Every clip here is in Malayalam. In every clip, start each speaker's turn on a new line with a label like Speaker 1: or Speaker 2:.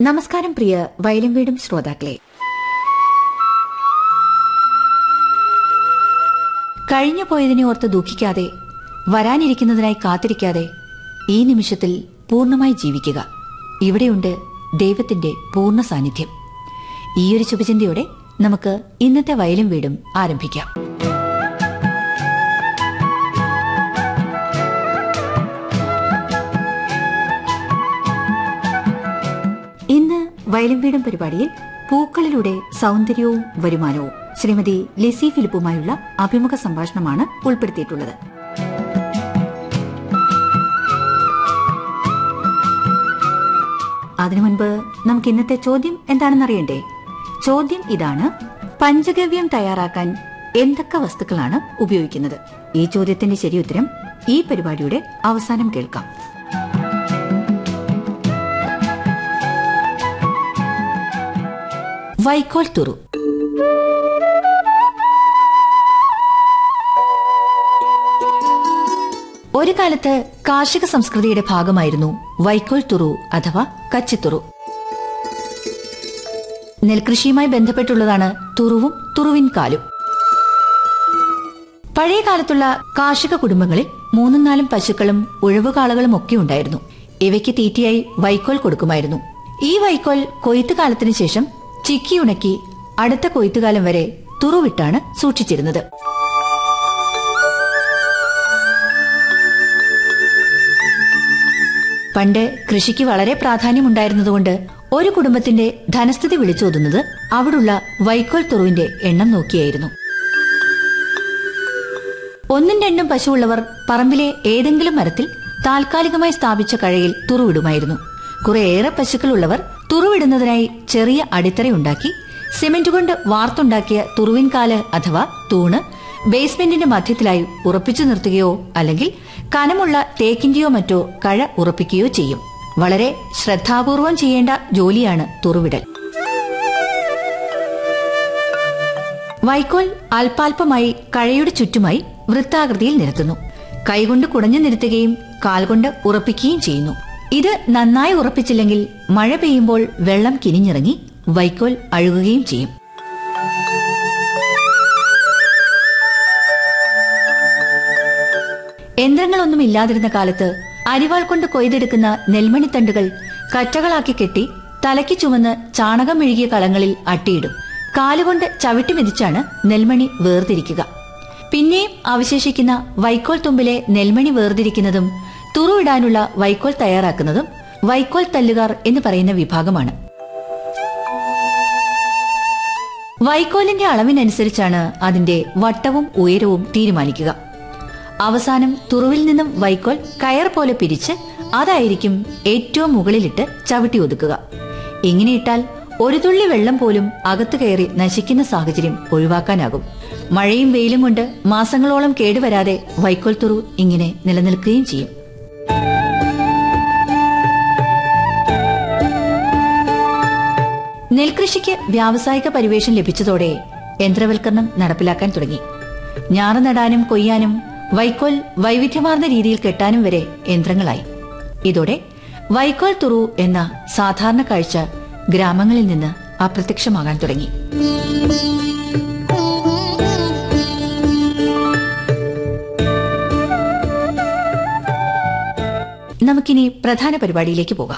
Speaker 1: നമസ്കാരം പ്രിയ വയലും വീടും ശ്രോതാക്കളെ കഴിഞ്ഞു പോയതിനെ ഓർത്ത് ദുഃഖിക്കാതെ വരാനിരിക്കുന്നതിനായി കാത്തിരിക്കാതെ ഈ നിമിഷത്തിൽ പൂർണ്ണമായി ജീവിക്കുക ഇവിടെയുണ്ട് ദൈവത്തിന്റെ പൂർണ്ണ സാന്നിധ്യം ഈയൊരു ശുഭചിന്തയോടെ നമുക്ക് ഇന്നത്തെ വയലും വീടും ആരംഭിക്കാം ഇന്ന് വയലും വീടും പരിപാടിയിൽ പൂക്കളിലൂടെ സൗന്ദര്യവും വരുമാനവും ശ്രീമതി ലിസി ഫിലിപ്പുമായുള്ള അഭിമുഖ സംഭാഷണമാണ് ഉൾപ്പെടുത്തിയിട്ടുള്ളത് അതിനു മുൻപ് നമുക്ക് ഇന്നത്തെ ചോദ്യം എന്താണെന്ന് അറിയണ്ടേ ചോദ്യം ഇതാണ് പഞ്ചഗവ്യം തയ്യാറാക്കാൻ എന്തൊക്കെ വസ്തുക്കളാണ് ഉപയോഗിക്കുന്നത് ഈ ചോദ്യത്തിന്റെ ശരിയുത്തരം ഈ പരിപാടിയുടെ അവസാനം കേൾക്കാം വൈക്കോൽ തുറു ഒരു കാലത്ത് കാർഷിക സംസ്കൃതിയുടെ ഭാഗമായിരുന്നു വൈക്കോൽ തുറു അഥവാ കച്ചിത്തുറു നെൽകൃഷിയുമായി ബന്ധപ്പെട്ടുള്ളതാണ് തുറുവും തുറുവിൻ കാലും പഴയ കാലത്തുള്ള കാർഷിക കുടുംബങ്ങളിൽ മൂന്നും നാലും പശുക്കളും ഉഴവുകാളകളും ഒക്കെ ഉണ്ടായിരുന്നു ഇവയ്ക്ക് തീറ്റയായി വൈക്കോൽ കൊടുക്കുമായിരുന്നു ഈ വൈക്കോൽ കൊയ്ത്ത് കാലത്തിന് ശേഷം ചിക്കിയുണക്കി അടുത്ത കൊയ്ത്തുകാലം വരെ തുറുവിട്ടാണ് സൂക്ഷിച്ചിരുന്നത് പണ്ട് കൃഷിക്ക് വളരെ പ്രാധാന്യമുണ്ടായിരുന്നതുകൊണ്ട് ഒരു കുടുംബത്തിന്റെ ധനസ്ഥിതി വിളിച്ചോതുന്നത് അവിടുള്ള വൈക്കോൽ തുറുവിന്റെ എണ്ണം നോക്കിയായിരുന്നു ഒന്നും രണ്ടും പശുവുള്ളവർ പറമ്പിലെ ഏതെങ്കിലും മരത്തിൽ താൽക്കാലികമായി സ്ഥാപിച്ച കഴയിൽ തുറുവിടുമായിരുന്നു കുറേയേറെ പശുക്കളുള്ളവർ തുറുവിടുന്നതിനായി ചെറിയ അടിത്തറയുണ്ടാക്കി സിമന്റ് കൊണ്ട് വാർത്തുണ്ടാക്കിയ തുറുവിൻകാല് അഥവാ തൂണ് ബേസ്മെന്റിന്റെ മധ്യത്തിലായി ഉറപ്പിച്ചു നിർത്തുകയോ അല്ലെങ്കിൽ കനമുള്ള തേക്കിന്റെയോ മറ്റോ കഴ ഉറപ്പിക്കുകയോ ചെയ്യും വളരെ ശ്രദ്ധാപൂർവം ചെയ്യേണ്ട ജോലിയാണ് തുറുവിടൽ വൈക്കോൽ അല്പാൽപമായി കഴയുടെ ചുറ്റുമായി വൃത്താകൃതിയിൽ നിരത്തുന്നു കൈകൊണ്ട് കുടഞ്ഞു നിരത്തുകയും കാൽകൊണ്ട് ഉറപ്പിക്കുകയും ചെയ്യുന്നു ഇത് നന്നായി ഉറപ്പിച്ചില്ലെങ്കിൽ മഴ പെയ്യുമ്പോൾ വെള്ളം കിനിഞ്ഞിറങ്ങി വൈക്കോൽ അഴുകുകയും ചെയ്യും യന്ത്രങ്ങളൊന്നും ഇല്ലാതിരുന്ന കാലത്ത് അരിവാൾ കൊണ്ട് കൊയ്തെടുക്കുന്ന നെൽമണിത്തണ്ടുകൾ കറ്റകളാക്കി കെട്ടി തലയ്ക്ക് ചുമന്ന് ചാണകം മെഴുകിയ കളങ്ങളിൽ അട്ടിയിടും കാലുകൊണ്ട് ചവിട്ടി മെതിച്ചാണ് നെൽമണി വേർതിരിക്കുക പിന്നെയും അവശേഷിക്കുന്ന വൈക്കോൽ തുമ്പിലെ നെൽമണി വേർതിരിക്കുന്നതും തുറുവിടാനുള്ള വൈക്കോൽ തയ്യാറാക്കുന്നതും വൈക്കോൽ തല്ലുകാർ എന്ന് പറയുന്ന വിഭാഗമാണ് വൈക്കോലിന്റെ അളവിനനുസരിച്ചാണ് അതിന്റെ വട്ടവും ഉയരവും തീരുമാനിക്കുക അവസാനം തുറുവിൽ നിന്നും വൈക്കോൽ കയർ പോലെ പിരിച്ച് അതായിരിക്കും ഏറ്റവും മുകളിലിട്ട് ചവിട്ടി ഒതുക്കുക ഇങ്ങനെ ഇട്ടാൽ ഒരു തുള്ളി വെള്ളം പോലും അകത്തു കയറി നശിക്കുന്ന സാഹചര്യം ഒഴിവാക്കാനാകും മഴയും വെയിലും കൊണ്ട് മാസങ്ങളോളം കേടുവരാതെ വൈക്കോൽ തുറു ഇങ്ങനെ നിലനിൽക്കുകയും ചെയ്യും നെൽകൃഷിക്ക് വ്യാവസായിക പരിവേഷം ലഭിച്ചതോടെ യന്ത്രവൽക്കരണം നടപ്പിലാക്കാൻ തുടങ്ങി ഞാറ് നടാനും കൊയ്യാനും വൈക്കോൽ വൈവിധ്യമാർന്ന രീതിയിൽ കെട്ടാനും വരെ യന്ത്രങ്ങളായി ഇതോടെ വൈക്കോൽ തുറു എന്ന സാധാരണ കാഴ്ച ഗ്രാമങ്ങളിൽ നിന്ന് അപ്രത്യക്ഷമാകാൻ തുടങ്ങി നമുക്കിനി പ്രധാന പരിപാടിയിലേക്ക് പോകാം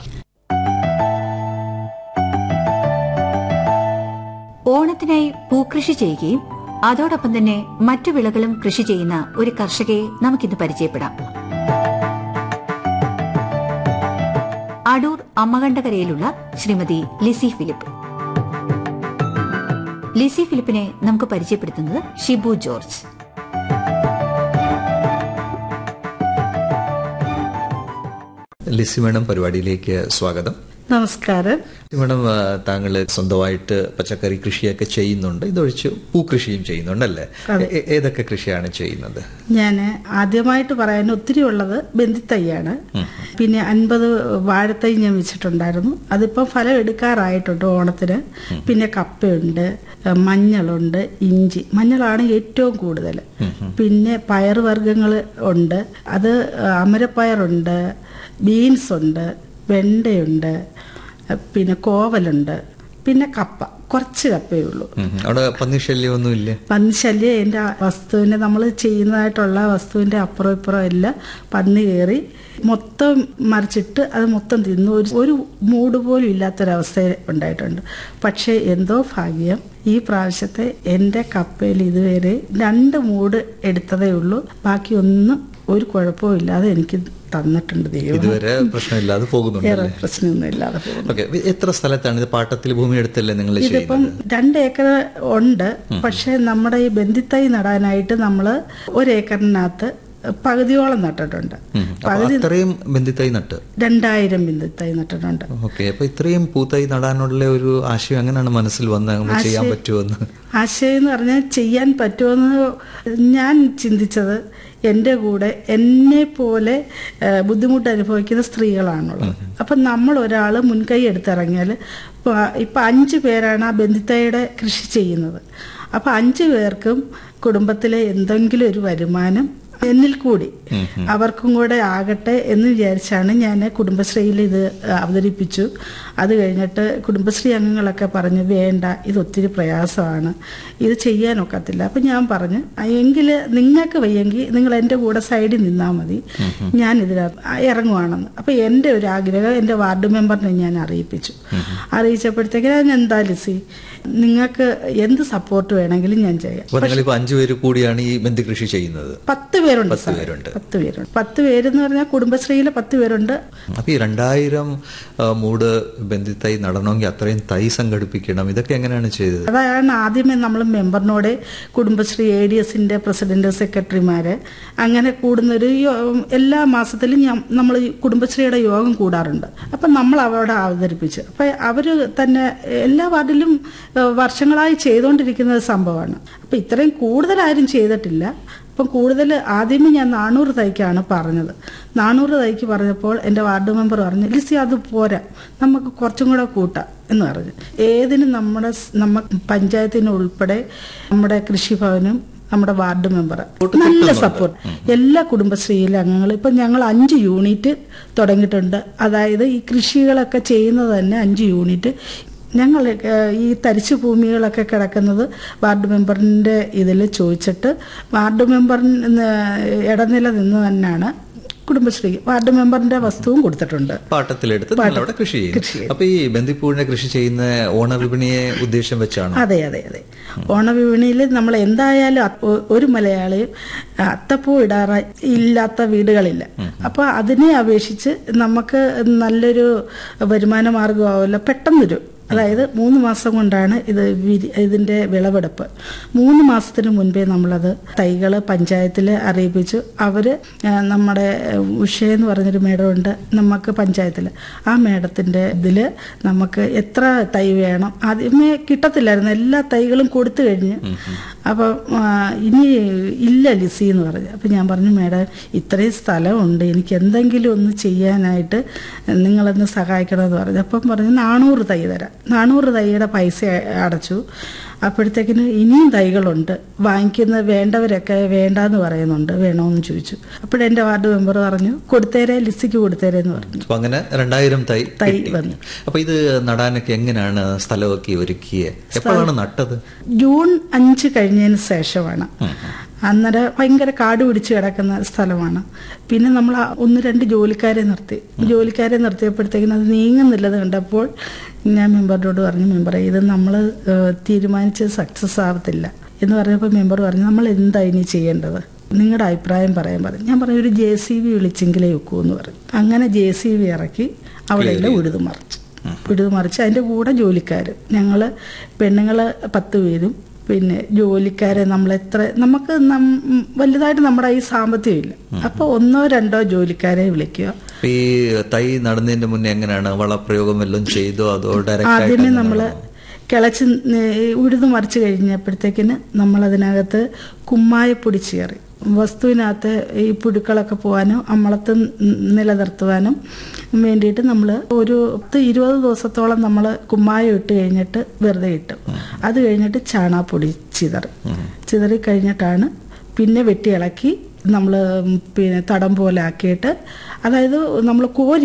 Speaker 1: ഓണത്തിനായി പൂക്കൃഷി ചെയ്യുകയും അതോടൊപ്പം തന്നെ മറ്റു വിളകളും കൃഷി ചെയ്യുന്ന ഒരു കർഷകയെ നമുക്കിന്ന് പരിചയപ്പെടാം അടൂർ അമ്മകണ്ഠകരയിലുള്ള ശ്രീമതി ലിസി ഫിലിപ്പ് ലിസി ഫിലിപ്പിനെ നമുക്ക് പരിചയപ്പെടുത്തുന്നത് ഷിബു ജോർജ്
Speaker 2: ലിസി മേഡം പരിപാടിയിലേക്ക് സ്വാഗതം
Speaker 3: നമസ്കാരം
Speaker 2: ലിസി മേഡം ആ, താങ്കൾ സ്വന്തമായിട്ട് പച്ചക്കറി കൃഷിയൊക്കെ ചെയ്യുന്നുണ്ട് ഇതൊഴിച്ച് പൂക്കൃഷിയും ചെയ്യുന്നുണ്ടല്ലേ ഏ- ഏതൊക്കെ കൃഷിയാണ് ചെയ്യുന്നത്
Speaker 3: ഞാൻ ആദ്യമായിട്ട് പറയാൻ ഒത്തിരി ഉള്ളത് ബന്ധിത്തൈയാണ് പിന്നെ അൻപത് വാഴത്തൈ ഞാൻ വെച്ചിട്ടുണ്ടായിരുന്നു അതിപ്പം ഫലം എടുക്കാറായിട്ടുണ്ട് ഓണത്തിന് പിന്നെ കപ്പയുണ്ട് ഏഹ് മഞ്ഞളുണ്ട് ഇഞ്ചി മഞ്ഞളാണ് ഏറ്റവും കൂടുതൽ പിന്നെ പയറുവർഗ്ഗങ്ങൾ ഉണ്ട് അത് അമരപ്പയറുണ്ട് ബീൻസ് ഉണ്ട് വെണ്ടയുണ്ട് പിന്നെ കോവലുണ്ട് പിന്നെ കപ്പ കുറച്ച് കപ്പയേ ഉള്ളൂ
Speaker 2: ഉം. അവിടെ പന്നി ശല്യമൊന്നും ഇല്ല
Speaker 3: പന്നി ശല്യം എൻ്റെ വസ്തുവിൻ്റെ നമ്മൾ ചെയ്യുന്നതായിട്ടുള്ള വസ്തുവിൻ്റെ അപ്പുറം ഇപ്പുറം എല്ലാം പന്നി കയറി മൊത്തം മറിച്ചിട്ട് അത് മൊത്തം തിന്നു ഒരു ഒരു മൂട് പോലും ഇല്ലാത്തൊരവസ്ഥ ഉണ്ടായിട്ടുണ്ട് പക്ഷേ എന്തോ ഭാഗ്യം ഈ പ്രാവശ്യത്തെ എൻ്റെ കപ്പയിൽ ഇതുവരെ രണ്ട് മൂട് എടുത്തതേ ഉള്ളൂ ബാക്കി ഒന്നും ഒരു കുഴപ്പവും ഇല്ലാതെ എനിക്ക് തന്നിട്ടുണ്ട് ദൈവം
Speaker 2: ഇതുവരെ പ്രശ്നമില്ലാതെ
Speaker 3: വേറെ
Speaker 2: പോകുന്നുണ്ടല്ലേ
Speaker 3: പ്രശ്നമൊന്നും ഇല്ലാതെ പോകുന്നു
Speaker 2: ഓക്കെ എത്ര സ്ഥലത്താണ് ഇത് പാട്ടത്തിൽ ഭൂമി എടുത്തല്ലേ നിങ്ങൾ
Speaker 3: ഇതിപ്പം
Speaker 2: ചെയ്യുന്നത്
Speaker 3: രണ്ട് ഏക്കർ ഉണ്ട് പക്ഷെ നമ്മുടെ ഈ ബന്ധിത്തൈ നടാനായിട്ട് നമ്മൾ ഒരേക്കറിനകത്ത് പകുതിയോളം നട്ടിട്ടുണ്ട്
Speaker 2: ഉം. അപ്പൊ അത്രയും ബന്ധിത്തായി നട്ട്
Speaker 3: രണ്ടായിരം ബന്ധിത്തൈ നട്ടിട്ടുണ്ട്
Speaker 2: ഓക്കെ അപ്പൊ ഇത്രയും പൂത്തായി നടാനുള്ള ഒരു ആശയം എങ്ങനെയാണ് മനസ്സിൽ വന്നത് അങ്ങനെ ചെയ്യാൻ പറ്റുമെന്ന്
Speaker 3: ആശയം എന്ന് പറഞ്ഞാൽ ചെയ്യാൻ പറ്റുമെന്ന് ഞാൻ ചിന്തിച്ചത് എൻ്റെ കൂടെ എന്നെ പോലെ ഏഹ്, ബുദ്ധിമുട്ട് അനുഭവിക്കുന്ന സ്ത്രീകളാണുള്ളത് അപ്പം നമ്മൾ ഒരാൾ മുൻകൈ എടുത്തിറങ്ങിയാൽ ഇപ്പം അഞ്ച് പേരാണ് ആ ബന്ധിത്തയുടെ കൃഷി ചെയ്യുന്നത് അപ്പം അഞ്ച് പേർക്കും കുടുംബത്തിലെ എന്തെങ്കിലും ഒരു വരുമാനം എന്നിൽ കൂടി അവർക്കും കൂടെ ആകട്ടെ എന്ന് വിചാരിച്ചാണ് ഞാൻ കുടുംബശ്രീയിൽ ഇത് അവതരിപ്പിച്ചു അത് കഴിഞ്ഞിട്ട് കുടുംബശ്രീ അംഗങ്ങളൊക്കെ പറഞ്ഞു വേണ്ട ഇത് ഒത്തിരി പ്രയാസമാണ് ഇത് ചെയ്യാനൊക്കത്തില്ല അപ്പം ഞാൻ പറഞ്ഞു എങ്കിൽ നിങ്ങൾക്ക് വയ്യെങ്കിൽ നിങ്ങൾ എൻ്റെ കൂടെ സൈഡിൽ നിന്നാൽ മതി ഞാൻ ഇതിനകത്ത് ഇറങ്ങുവാണെന്ന് അപ്പം എൻ്റെ ഒരു ആഗ്രഹം എൻ്റെ വാർഡ് മെമ്പറിനെ ഞാൻ അറിയിപ്പിച്ചു അറിയിച്ചപ്പോഴത്തേക്ക് ഞാൻ എന്താ ലിസി നിങ്ങൾക്ക് എന്ത് സപ്പോർട്ട് വേണമെങ്കിലും ഞാൻ ചെയ്യാം
Speaker 2: അപ്പൊ നിങ്ങളിപ്പോ അഞ്ചു പേര് കൂടിയാണ് ഈ ബന്ധി കൃഷി ചെയ്യുന്നത്
Speaker 3: പത്ത് പേരുണ്ട്
Speaker 2: പത്ത്
Speaker 3: സാർ.
Speaker 2: പേരുണ്ട്.
Speaker 3: പത്ത് പേരുണ്ട് പത്ത് പേരെന്ന് പറഞ്ഞാൽ കുടുംബശ്രീയിലെ പത്ത് പേരുണ്ട്
Speaker 2: അപ്പൊ ഈ രണ്ടായിരം ആ, മൂട് ബന്ധിത്തൈ നടണമെങ്കിൽ അത്രയും തൈ സംഘടിപ്പിക്കണം ഇതൊക്കെ എങ്ങനെയാണ് ചെയ്തത്
Speaker 3: അതാണ് ആദ്യമേ നമ്മൾ മെമ്പറിനോട് കുടുംബശ്രീ എ ഡി എസിന്റെ പ്രസിഡന്റ് സെക്രട്ടറിമാര് അങ്ങനെ കൂടുന്നൊരു യോ- എല്ലാ മാസത്തിലും നമ്മൾ കുടുംബശ്രീയുടെ യോഗം കൂടാറുണ്ട് അപ്പം നമ്മൾ അവിടെ അവതരിപ്പിച്ചു അപ്പം അവർ തന്നെ എല്ലാ വാർഡിലും ഏഹ്, വർഷങ്ങളായി ചെയ്തുകൊണ്ടിരിക്കുന്ന ഒരു സംഭവമാണ് അപ്പം ഇത്രയും കൂടുതൽ ആരും ചെയ്തിട്ടില്ല അപ്പം കൂടുതൽ ആദ്യമേ ഞാൻ നാനൂറ് തൈക്കാണ് പറഞ്ഞത് നാനൂറ് തൈക്ക് പറഞ്ഞപ്പോൾ എൻ്റെ വാർഡ് മെമ്പർ പറഞ്ഞു ലിസി അത് പോരാ നമുക്ക് കുറച്ചും കൂടെ കൂട്ടാം എന്ന് പറഞ്ഞു ഏതിനും നമ്മുടെ സ്- നമ്മ പഞ്ചായത്തിന് ഉൾപ്പെടെ നമ്മുടെ കൃഷിഭവനും നമ്മുടെ വാർഡ് മെമ്പർ നല്ല സപ്പോർട്ട് എല്ലാ കുടുംബശ്രീയിലെ അംഗങ്ങൾ ഇപ്പം ഞങ്ങൾ അഞ്ച് യൂണിറ്റ് തുടങ്ങിയിട്ടുണ്ട് അതായത് ഈ കൃഷികളൊക്കെ ചെയ്യുന്നത് തന്നെ അഞ്ച് യൂണിറ്റ് ഞങ്ങൾ ഏഹ്, ഈ തരിശു ഭൂമികളൊക്കെ കിടക്കുന്നത് വാർഡ് മെമ്പറിൻ്റെ ഇതിൽ ചോദിച്ചിട്ട് വാർഡ് മെമ്പറിന് ഇടനില നിന്ന് തന്നെയാണ് കുടുംബശ്രീ വാർഡ് മെമ്പറിന്റെ വസ്തുവും കൊടുത്തിട്ടുണ്ട്
Speaker 2: പാട്ടത്തിലെടുത്ത് നിങ്ങൾ അവിടെ കൃഷി ചെയ്യുന്നു അപ്പൊ ഈ ബന്ദിപ്പൂവിനെ കൃഷി ചെയ്യുന്ന ഓണവിപണിയെ ഉദ്ദേശം വെച്ചാണ്
Speaker 3: അതെ അതെ അതെ ഓണവിപണിയിൽ നമ്മൾ എന്തായാലും അത് ഒ- ഒരു മലയാളിയും അത്തപ്പൂ ഇടാറ ഇല്ലാത്ത വീടുകളില്ല അപ്പൊ അതിനെ അപേക്ഷിച്ച് നമുക്ക് നല്ലൊരു വരുമാന മാർഗമാവല്ലോ പെട്ടെന്നൊരു അതായത് മൂന്ന് മാസം കൊണ്ടാണ് ഇത് വിരി- ഇതിന്റെ വിളവെടുപ്പ് മൂന്ന് മാസത്തിന് മുൻപേ നമ്മളത് തൈകൾ പഞ്ചായത്തിൽ അറിയിപ്പിച്ചു അവര് ആ, നമ്മുടെ ഉഷ എന്ന് പറഞ്ഞൊരു മേഡമുണ്ട് നമുക്ക് പഞ്ചായത്തിൽ ആ മേഡത്തിന്റെ ഇതിൽ നമുക്ക് എത്ര തൈ വേണം ആദ്യമേ കിട്ടത്തില്ലായിരുന്നു എല്ലാ തൈകളും കൊടുത്തു കഴിഞ്ഞ് അപ്പം ആ, ഇനി ഇല്ല ലിസി എന്ന് പറഞ്ഞു അപ്പം ഞാൻ പറഞ്ഞു മേഡം ഇത്രയും സ്ഥലമുണ്ട് എനിക്ക് എന്തെങ്കിലും ഒന്ന് ചെയ്യാനായിട്ട് നിങ്ങളൊന്ന് സഹായിക്കണമെന്ന് പറഞ്ഞു അപ്പം പറഞ്ഞു നാനൂറ് തൈ തരാം നാനൂറ് തൈയുടെ പൈസ അടച്ചു അപ്പോഴത്തേക്കിന് ഇനിയും തൈകളുണ്ട് വാങ്ങിക്കുന്ന വേണ്ടവരൊക്കെ വേണ്ടാന്ന് പറയുന്നുണ്ട് വേണമെന്ന് ചോദിച്ചു അപ്പോഴെൻ്റെ വാർഡ് മെമ്പർ പറഞ്ഞു കൊടുത്തേരെ ലിസിക്ക് കൊടുത്തേരെ എന്ന് പറഞ്ഞു
Speaker 2: അപ്പൊ അങ്ങനെ രണ്ടായിരം തൈ
Speaker 3: തൈ
Speaker 2: കിട്ടി.
Speaker 3: വന്നു.
Speaker 2: അപ്പൊ ഇത് നടാനൊക്കെ എങ്ങനെയാണ് സ്ഥലമൊക്കെ ഒരുക്കിയത് എപ്പോഴാണ് നട്ടത്
Speaker 3: ജൂൺ അഞ്ച് കഴിഞ്ഞതിന് ശേഷമാണ് അന്നേരം ഭയങ്കര കാട് പിടിച്ച് കിടക്കുന്ന സ്ഥലമാണ് പിന്നെ നമ്മൾ ആ ഒന്ന് രണ്ട് ജോലിക്കാരെ നിർത്തി ജോലിക്കാരെ നിർത്തിയപ്പോഴത്തേക്കിനും അത് നീങ്ങുന്നില്ലത് കണ്ടപ്പോൾ ഞാൻ മെമ്പറിനോട് പറഞ്ഞു മെമ്പറെ ഇത് നമ്മൾ തീരുമാനിച്ച് സക്സസ് ആവത്തില്ല എന്ന് പറഞ്ഞപ്പോൾ മെമ്പർ പറഞ്ഞു നമ്മൾ എന്താ ഇനി ചെയ്യേണ്ടത് നിങ്ങളുടെ അഭിപ്രായം പറയാൻ പറഞ്ഞു ഞാൻ പറഞ്ഞു ഒരു ജെ സി ബി വിളിച്ചെങ്കിലേ ഒക്കൂ എന്ന് പറഞ്ഞു അങ്ങനെ ജെ സി ബി ഇറക്കി അവിടെ എല്ലാം ഉഴുതു മറിച്ചു ഉഴുതു മറിച്ച് അതിൻ്റെ കൂടെ ജോലിക്കാർ ഞങ്ങൾ പെണ്ണുങ്ങൾ പത്ത് പേരും പിന്നെ ജോലിക്കാരെ നമ്മൾ എത്ര നമുക്ക് നം- വലുതായിട്ട് നമ്മുടെ ഈ സാമ്പത്തികം ഇല്ല അപ്പോൾ ഒന്നോ രണ്ടോ ജോലിക്കാരെ വിളിക്കുക
Speaker 2: അപ്പൊ ഈ തൈ നടുന്നതിന്റെ മുന്നേ എങ്ങനെയാണ് വളപ്രയോഗം വല്ലതും ചെയ്തോ അതോ ഡയറക്റ്റ്
Speaker 3: ആദ്യമേ നമ്മൾ കിളച്ച് നെ- ഉഴുതു മറിച്ച് കഴിഞ്ഞപ്പോഴത്തേക്കിന് നമ്മളതിനകത്ത് കുമ്മായപ്പൊടി ചേറി വസ്തുവിനകത്ത് ഈ പുഴുക്കളൊക്കെ പോകാനും അമ്മളത്ത് നിലനിർത്തുവാനും വേണ്ടിയിട്ട് നമ്മൾ ഒരു പത്ത് ഇരുപത് ദിവസത്തോളം നമ്മൾ കുമ്മായം ഇട്ട് കഴിഞ്ഞിട്ട് വെറുതെ ഇട്ടു അത് കഴിഞ്ഞിട്ട് ചാണാപ്പൊടി ചിതറി ചിതറി കഴിഞ്ഞിട്ടാണ് പിന്നെ വെട്ടി ഇളക്കി നമ്മൾ പിന്നെ തടം പോലെ ആക്കിയിട്ട് അതായത് നമ്മൾ കോരിയിട്ടു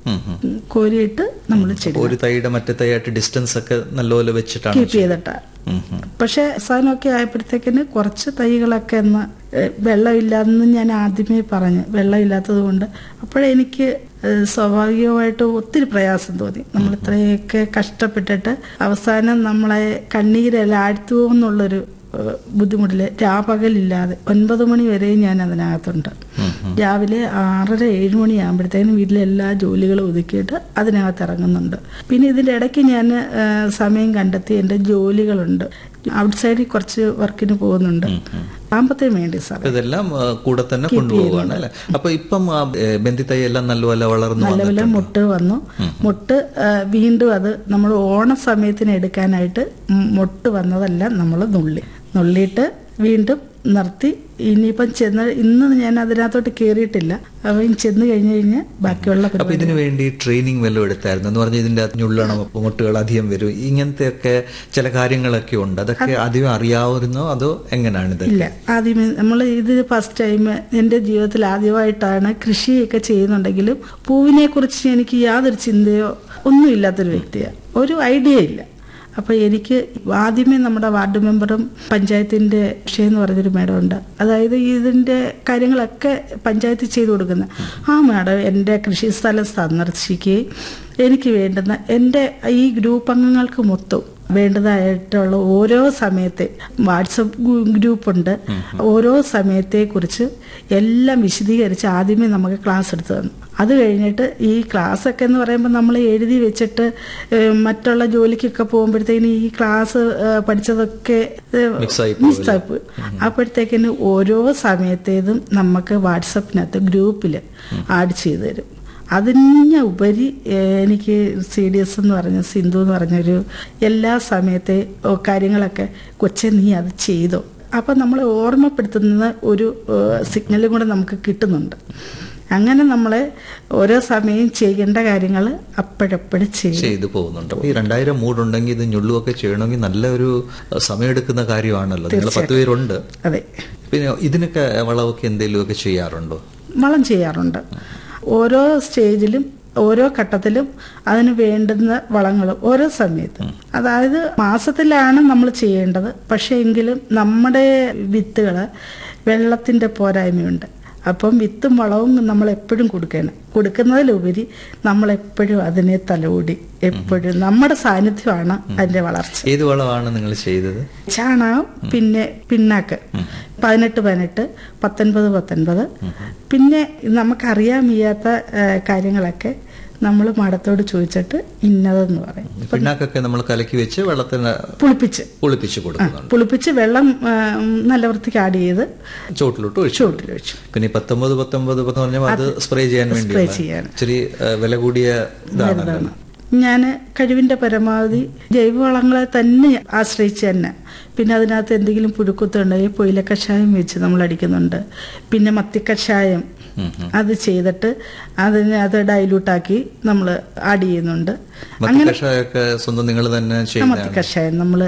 Speaker 2: ഉം, ഉം.
Speaker 3: കോരിയിട്ട് നമ്മൾ ചെടി
Speaker 2: ഒരു തൈയുടെ മറ്റേ തൈയായിട്ട് ഡിസ്റ്റൻസ് ഒക്കെ നല്ലപോലെ വെച്ചിട്ടാണ്
Speaker 3: കീപ്പ് ചെയ്തിട്ടാ
Speaker 2: ഉം, ഉം.
Speaker 3: പക്ഷെ അവസാനമൊക്കെ ആയപ്പോഴത്തേക്കിന് കുറച്ച് തൈകളൊക്കെ എന്ന് ഏഹ്, വെള്ളമില്ലാന്ന് ഞാൻ ആദ്യമേ പറഞ്ഞു വെള്ളമില്ലാത്തത് കൊണ്ട് അപ്പോഴെനിക്ക് ഏഹ്, സ്വാഭാവികമായിട്ട് ഒത്തിരി പ്രയാസം തോന്നി നമ്മൾ ഇത്രയൊക്കെ കഷ്ടപ്പെട്ടിട്ട് അവസാനം നമ്മളെ കണ്ണീരെല്ലാം ആഴ്ത്തു എന്നുള്ളൊരു ഏഹ്, ബുദ്ധിമുട്ടില് രാപകലില്ലാതെ ഒൻപത് മണി വരെയും ഞാൻ അതിനകത്തുണ്ട് രാവിലെ ആറര ഏഴ് മണിയാകുമ്പോഴത്തേനും വീട്ടിലെ എല്ലാ ജോലികളും ഒതുക്കിയിട്ട് അതിനകത്ത് ഇറങ്ങുന്നുണ്ട് പിന്നെ ഇതിൻ്റെ ഇടയ്ക്ക് ഞാൻ ഏഹ്, സമയം കണ്ടെത്തി എൻ്റെ ജോലികളുണ്ട് ഔട്ട് സൈഡിൽ കുറച്ച് വർക്കിന് പോകുന്നുണ്ട് സാമ്പത്തികം വേണ്ടി സാർ
Speaker 2: അപ്പൊ ഇതെല്ലാം ആ, കൂടെ തന്നെ കൊണ്ടുപോവുകയാണ് അല്ലെ അപ്പൊ ഇപ്പം ആ, ഏ, ബന്ദിത്തൈ എല്ലാം നല്ലപോലെ വളർന്നു
Speaker 3: നല്ലപോലെ
Speaker 2: വന്നിട്ടുണ്ട്
Speaker 3: മുട്ട് വന്നു മുട്ട് ആ, വീണ്ടും അത് നമ്മൾ ഓണ സമയത്തിന് എടുക്കാനായിട്ട് ഉം മുട്ട് വന്നതെല്ലാം നമ്മൾ നുള്ളി നുള്ളിയിട്ട് വീണ്ടും നിർത്തി ഇനിയിപ്പം ചെന്ന് ഇന്ന് ഞാൻ അതിനകത്തോട്ട് കയറിയിട്ടില്ല അപ്പം ചെന്ന് കഴിഞ്ഞ് കഴിഞ്ഞാൽ ബാക്കിയുള്ള
Speaker 2: അപ്പൊ
Speaker 3: പരിപാടി
Speaker 2: ഇതിനു വേണ്ടി ട്രെയിനിങ് വല്ലതും എടുത്തായിരുന്നു എന്ന് പറഞ്ഞാൽ ഇതിന്റെ അകത്ത് ഞുള്ളണം മുട്ടുകൾ അധികം വരും ഇങ്ങനത്തെ ഒക്കെ ചില കാര്യങ്ങളൊക്കെ ഉണ്ട് അതൊക്കെ അധികം അറിയാവുന്നോ അതോ എങ്ങനെയാണ് ഇത്
Speaker 3: ഇല്ല ആദ്യമേ നമ്മൾ ഇത് ഫസ്റ്റ് ടൈം എൻ്റെ ജീവിതത്തിൽ ആദ്യമായിട്ടാണ് കൃഷിയൊക്കെ ചെയ്യുന്നുണ്ടെങ്കിലും പൂവിനെ കുറിച്ച് എനിക്ക് യാതൊരു ചിന്തയോ ഒന്നും ഇല്ലാത്തൊരു വ്യക്തിയാണ് ഒരു ഐഡിയ ഇല്ല അപ്പോൾ എനിക്ക് ആദ്യമേ നമ്മുടെ വാർഡ് മെമ്പറും പഞ്ചായത്തിൻ്റെ ഷേ എന്ന് പറഞ്ഞൊരു മേഡം ഉണ്ട് അതായത് ഇതിൻ്റെ കാര്യങ്ങളൊക്കെ പഞ്ചായത്ത് ചെയ്തു കൊടുക്കുന്നത് ആ മേഡം എൻ്റെ കൃഷി സ്ഥലം സന്ദർശിക്കുകയും എനിക്ക് വേണ്ടുന്ന എൻ്റെ ഈ ഗ്രൂപ്പ് അംഗങ്ങൾക്ക് മൊത്തം വേണ്ടതായിട്ടുള്ള ഓരോ സമയത്തെ വാട്സപ്പ് ഗ്രൂപ്പ് ഉണ്ട് ഓരോ സമയത്തെ കുറിച്ച് എല്ലാം വിശദീകരിച്ച് ആദ്യമേ നമുക്ക് ക്ലാസ് എടുത്തു തന്നു അത് കഴിഞ്ഞിട്ട് ഈ ക്ലാസ് ഒക്കെ എന്ന് പറയുമ്പോൾ നമ്മൾ എഴുതി വെച്ചിട്ട് ഏഹ്, മറ്റുള്ള ജോലിക്കൊക്കെ പോകുമ്പോഴത്തേക്കിന് ഈ ക്ലാസ് ഏഹ്, പഠിച്ചതൊക്കെ
Speaker 2: Mix ആയി പോവില്ലേ?
Speaker 3: മിക്സ് ആയി പോയി അപ്പോഴത്തേക്കിന് ഓരോ സമയത്തേതും നമുക്ക് വാട്സപ്പിനകത്ത് ഗ്രൂപ്പിൽ ആഡ് ചെയ്തു തരും അതിന് ഉപരി ഏഹ്, എനിക്ക് സി ഡി എസ് എന്ന് പറഞ്ഞ സിന്ധു എന്ന് പറഞ്ഞൊരു എല്ലാ സമയത്തെ ഓ, കാര്യങ്ങളൊക്കെ കൊച്ചെ നീ അത് ചെയ്തോ അപ്പം നമ്മളെ ഓർമ്മപ്പെടുത്തുന്ന ഒരു സിഗ്നലും കൂടെ നമുക്ക് കിട്ടുന്നുണ്ട് അങ്ങനെ നമ്മളെ ഓരോ സമയം ചെയ്യേണ്ട കാര്യങ്ങൾ അപ്പോഴപ്പോഴും ചെയ്യും
Speaker 2: ചെയ്തു പോകുന്നുണ്ട് അപ്പൊ ഈ രണ്ടായിരം മൂടുണ്ടെങ്കിൽ ഇത് ഞുള്ളുമൊക്കെ ചെയ്യണമെങ്കിൽ നല്ലൊരു സമയമെടുക്കുന്ന കാര്യമാണല്ലോ നിങ്ങൾ പത്ത് പേരുണ്ട്
Speaker 3: അതെ
Speaker 2: പിന്നെ ഇതിനൊക്കെ വളമൊക്കെ എന്തെങ്കിലുമൊക്കെ ചെയ്യാറുണ്ടോ
Speaker 3: വളം ചെയ്യാറുണ്ട് ഓരോ സ്റ്റേജിലും ഓരോ ഘട്ടത്തിലും അതിന് വേണ്ടുന്ന വളങ്ങളും ഓരോ സമയത്തും അതായത് മാസത്തിലാണ് നമ്മൾ ചെയ്യേണ്ടത് പക്ഷേ എങ്കിലും നമ്മുടെ വിത്തുകൾ വെള്ളത്തിൻ്റെ പോരായ്മയുണ്ട് അപ്പം വിത്തും വളവും നമ്മൾ എപ്പോഴും കൊടുക്കണം കൊടുക്കുന്നതിലുപരി നമ്മൾ എപ്പോഴും അതിനെ തലോടി എപ്പോഴും നമ്മുടെ സാന്നിധ്യമാണ് അതിന്റെ വളർച്ച
Speaker 2: ഏത് വളമാണ് നിങ്ങൾ ചെയ്തത്
Speaker 3: ചാണകം പിന്നെ പിണ്ണാക്ക് പതിനെട്ട് പതിനെട്ട് പത്തൊൻപത് പത്തൊൻപത് പിന്നെ നമുക്കറിയാൻ വയ്യാത്ത ആ, കാര്യങ്ങളൊക്കെ നമ്മൾ മഠത്തോട് ചോദിച്ചിട്ട് ഇന്നതെന്ന് പറയും
Speaker 2: പിണ്ണാക്കൊക്കെ നമ്മൾ കലക്കി വെച്ച് വെള്ളത്തിന്
Speaker 3: പുളിപ്പിച്ച്
Speaker 2: ഒളിപ്പിച്ച് കൊടുക്കുന്നുണ്ട്
Speaker 3: പുളിപ്പിച്ച് വെള്ളം ആ, നല്ല വൃത്തിക്ക് ആഡ് ചെയ്ത്
Speaker 2: ചോട്ടിലോട്ട് ഒഴിച്ചു
Speaker 3: ചുവട്ടിൽ വെച്ചു
Speaker 2: പിന്നെ ഈ പത്തൊമ്പത് പത്തൊമ്പത് എന്ന് പറഞ്ഞാൽ അത് സ്പ്രേ ചെയ്യാൻ വേണ്ടി
Speaker 3: സ്പ്രേ ചെയ്യാൻ
Speaker 2: ഇച്ചിരി ആ, വില കൂടിയ ഇതാണല്ലോ
Speaker 3: ഞാൻ കഴിവിന്റെ പരമാവധി ജൈവവളങ്ങളെ തന്നെ ആശ്രയിച്ച് തന്നെ പിന്നെ അതിനകത്ത് എന്തെങ്കിലും പുഴുക്കുത്തുണ്ടെങ്കിൽ പൊയില കഷായം വെച്ച് നമ്മൾ അടിക്കുന്നുണ്ട് പിന്നെ മത്തിക്കഷായം അത് ചെയ്തിട്ട് അതിനെ അത് ഡൈലൂട്ടാക്കി നമ്മൾ ആഡ് ചെയ്യുന്നുണ്ട്
Speaker 2: മത്തി കഷായമൊക്കെ സ്വന്തം നിങ്ങൾ തന്നെ
Speaker 3: മത്തി
Speaker 2: ചെയ്യുന്നതാണ്
Speaker 3: കഷായം നമ്മൾ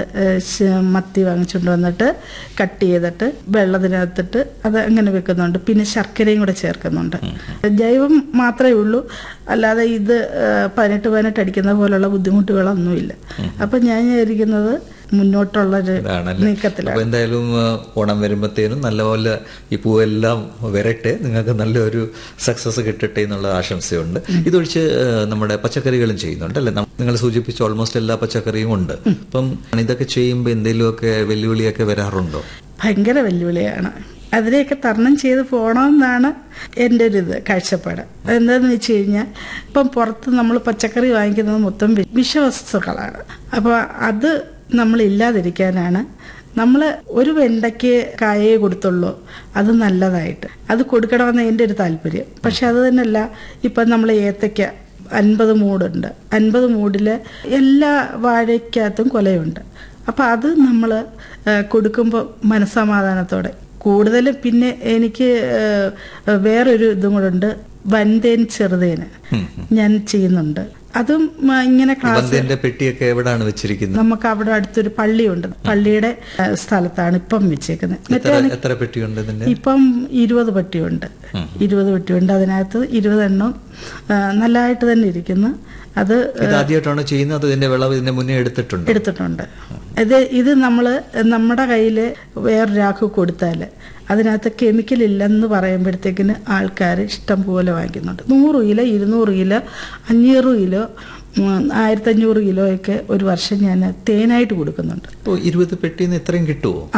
Speaker 3: മത്തി വാങ്ങിച്ചുകൊണ്ട് വന്നിട്ട് കട്ട് ചെയ്തിട്ട് വെള്ളത്തിനകത്തിട്ട് അത് അങ്ങനെ വെക്കുന്നുണ്ട് പിന്നെ ശർക്കരയും കൂടെ ചേർക്കുന്നുണ്ട് ജൈവം മാത്രമേ ഉള്ളൂ അല്ലാതെ ഇത് ഏഹ്, പതിനെട്ട് പതിനെട്ട് അടിക്കുന്ന പോലുള്ള ബുദ്ധിമുട്ടുകളൊന്നുമില്ല അപ്പൊ ഞാൻ വിചാരിക്കുന്നത് മുന്നോട്ടുള്ളൊരു
Speaker 2: ഇതാണല്ലേ
Speaker 3: നീക്കത്തിലാണ്
Speaker 2: അപ്പൊ എന്തായാലും ആ, ഓണം വരുമ്പത്തേനും നല്ലപോലെ ഈ പൂവെല്ലാം വരട്ടെ നിങ്ങൾക്ക് നല്ലൊരു സക്സസ് കിട്ടട്ടെ എന്നുള്ള ആശംസയുണ്ട് ഇതൊഴിച്ച് ആ, നമ്മുടെ പച്ചക്കറികളും ചെയ്യുന്നുണ്ട് അല്ലെ നിങ്ങൾ സൂചിപ്പിച്ച ഓൾമോസ്റ്റ് എല്ലാ പച്ചക്കറിയും ഉണ്ട് അപ്പം ഇതൊക്കെ ചെയ്യുമ്പോൾ എന്തെങ്കിലുമൊക്കെ വെല്ലുവിളിയൊക്കെ വരാറുണ്ടോ
Speaker 3: ഭയങ്കര വെല്ലുവിളിയാണ് അതിനെയൊക്കെ തരണം ചെയ്ത് പോകണമെന്നാണ് എൻ്റെ ഒരു ഇത് കാഴ്ചപ്പാട് എന്താന്ന് വെച്ച് കഴിഞ്ഞാൽ ഇപ്പം പുറത്ത് നമ്മൾ പച്ചക്കറി വാങ്ങിക്കുന്നത് മൊത്തം വി- വിഷവസ്തുക്കളാണ് അപ്പോൾ അത് നമ്മൾ ഇല്ലാതിരിക്കാനാണ് നമ്മൾ ഒരു വെണ്ടയ്ക്ക് കായേ കൊടുത്തുള്ളൂ അത് നല്ലതായിട്ട് അത് കൊടുക്കണമെന്ന് എൻ്റെ ഒരു താല്പര്യം പക്ഷെ അത് തന്നെയല്ല ഇപ്പം നമ്മൾ ഏത്തയ്ക്ക അൻപത് മൂടുണ്ട് അൻപത് മൂടിൽ എല്ലാ വാഴയ്ക്കകത്തും കൊലയുണ്ട് അപ്പം അത് നമ്മൾ കൊടുക്കുമ്പോൾ മനസ്സമാധാനത്തോടെ കൂടുതലും പിന്നെ എനിക്ക് ഏഹ്, വേറൊരു ഇതും കൂടെ ഉണ്ട് വൻതേൻ ചെറുതേന് ഞാൻ ചെയ്യുന്നുണ്ട് അതും ആ, ഇങ്ങനെ ക്ലാസ്
Speaker 2: ബന്ധിന്റെ പെട്ടിയൊക്കെ എവിടാണ് വെച്ചിരിക്കുന്നത്
Speaker 3: നമുക്ക് അവിടെ അടുത്തൊരു പള്ളിയുണ്ട് പള്ളിയുടെ ആ, സ്ഥലത്താണ് ഇപ്പം വെച്ചേക്കുന്നത്
Speaker 2: എത്ര എത്ര പെട്ടിയുണ്ട് ഇതിന്റെ
Speaker 3: ഇപ്പം ഇരുപത് പെട്ടിയുണ്ട് ഇരുപത് പെട്ടിയുണ്ട് അതിനകത്ത് ഇരുപതെണ്ണം ആ, നല്ലതായിട്ട് തന്നെ ഇരിക്കുന്നു അത്
Speaker 2: ഇത് ആദ്യമായിട്ടാണ് ചെയ്യുന്നത് അത് ഇതിന്റെ വിളവ് ഇതിന്റെ മുന്നേ എടുത്തിട്ടുണ്ട്
Speaker 3: എടുത്തിട്ടുണ്ട് ഇത് ഇത് നമ്മൾ നമ്മുടെ കയ്യിൽ വേറൊരാൾക്ക് കൊടുത്താൽ അതിനകത്ത് കെമിക്കൽ ഇല്ലെന്ന് പറയുമ്പോഴത്തേക്കിന് ആൾക്കാർ ഇഷ്ടം പോലെ വാങ്ങിക്കുന്നുണ്ട് നൂറ് കിലോ ഇരുന്നൂറ് കിലോ അഞ്ഞൂറ് കിലോ ഉം, ആയിരത്തഞ്ഞൂറ് കിലോ ഒക്കെ ഒരു വർഷം ഞാൻ തേനായിട്ട് കൊടുക്കുന്നുണ്ട്
Speaker 2: ഓ ഇരുപത് പെട്ടിന്ന് ഇത്രയും കിട്ടുമോ